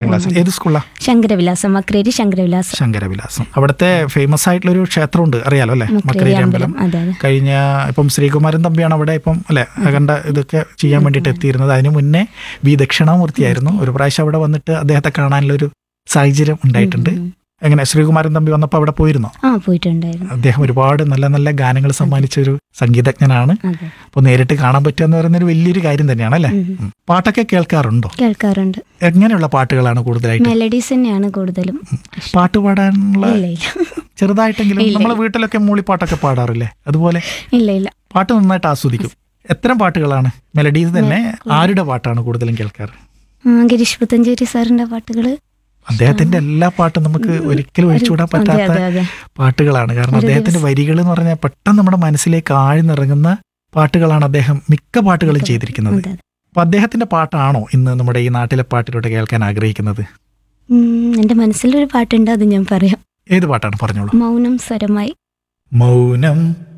ക്ലാസ്സിൽ ഏത് സ്കൂളാ ശങ്കരവിലാസം മക്രേരി ശങ്കരവിലാസം ശങ്കരവിലാസം അവിടുത്തെ ഫേമസ് ആയിട്ടുള്ള ഒരു ക്ഷേത്രമുണ്ട് അറിയാലോ അല്ലേ മക്രേരി മക്കരേരി അമ്പലം അമ്പലം അതെ അതെ കഴിഞ്ഞ ഇപ്പം ശ്രീകുമാരൻ തമ്പിയാണ് അവിടെ ഇപ്പം അല്ലെ അകണ്ട ഇതൊക്കെ ചെയ്യാൻ വേണ്ടിയിട്ട് എത്തിയിരുന്നത് അതിനു മുന്നേ വി ദക്ഷിണാമൂർത്തിയായിരുന്നു ഒരു പ്രാവശ്യം അവിടെ വന്നിട്ട് അദ്ദേഹത്തെ കാണാനുള്ള ഒരു സാഹചര്യം ഉണ്ടായിട്ടുണ്ട് ഉം. എങ്ങനെ ശ്രീകുമാരൻ തമ്പി വന്നപ്പോൾ അവിടെ പോയിരുന്നോ ആ പോയിട്ടുണ്ടായിരുന്നു അദ്ദേഹം ഒരുപാട് നല്ല നല്ല ഗാനങ്ങൾ സമ്മാനിച്ച ഒരു സംഗീതജ്ഞനാണ് അതെ അപ്പോൾ നേരിട്ട് കാണാൻ പറ്റുക എന്ന് പറയുന്ന ഒരു വലിയൊരു കാര്യം തന്നെയാണ് അല്ലേ ഉം. ഉം. പാട്ടൊക്കെ കേൾക്കാറുണ്ടോ കേൾക്കാറുണ്ട് എങ്ങനെയുള്ള പാട്ടുകളാണ് കൂടുതലായിട്ട് മെലഡീസ് തന്നെയാണ് കൂടുതലും പാട്ട് പാടാനുള്ള ഇല്ല ഇല്ല ചെറുതായിട്ടെങ്കിലും ഇല്ല, നമ്മളെ വീട്ടിലൊക്കെ മൂളിപ്പാട്ടൊക്കെ പാടാറില്ലേ അതുപോലെ ഇല്ല ഇല്ല പാട്ട് നന്നായിട്ട് ആസ്വദിക്കും എത്തരം പാട്ടുകളാണ് മെലഡീസ് തന്നെ ആരുടെ പാട്ടാണ് കൂടുതലും കേൾക്കാറ് ആ, ഗിരീഷ് പുത്തഞ്ചേരി സാറിന്റെ പാട്ടുകള് അദ്ദേഹത്തിന്റെ എല്ലാ പാട്ടും നമുക്ക് ഒരിക്കലും ഒഴിച്ചുവിടാൻ അതെ പറ്റാത്ത അതെ അതെ പാട്ടുകളാണ് കാരണം ഒരു അദ്ദേഹത്തിന്റെ വരികൾ എന്ന് പറഞ്ഞാൽ പെട്ടെന്ന് നമ്മുടെ മനസ്സിലേക്ക് ആഴ്ന്നിറങ്ങുന്ന പാട്ടുകളാണ് അദ്ദേഹം മിക്ക പാട്ടുകളും ചെയ്തിരിക്കുന്നത് അതെ, അതെ. അപ്പൊ അദ്ദേഹത്തിന്റെ പാട്ടാണോ ഇന്ന് നമ്മുടെ ഈ നാട്ടിലെ പാട്ടിലൂടെ കേൾക്കാൻ ആഗ്രഹിക്കുന്നത് ഉം, എന്റെ മനസ്സിലൊരു പാട്ടുണ്ട് അത് ഞാൻ പറയാം ഏത് പാട്ടാണ് പറഞ്ഞോളൂ മൗനം സ്വരമായി മൗനം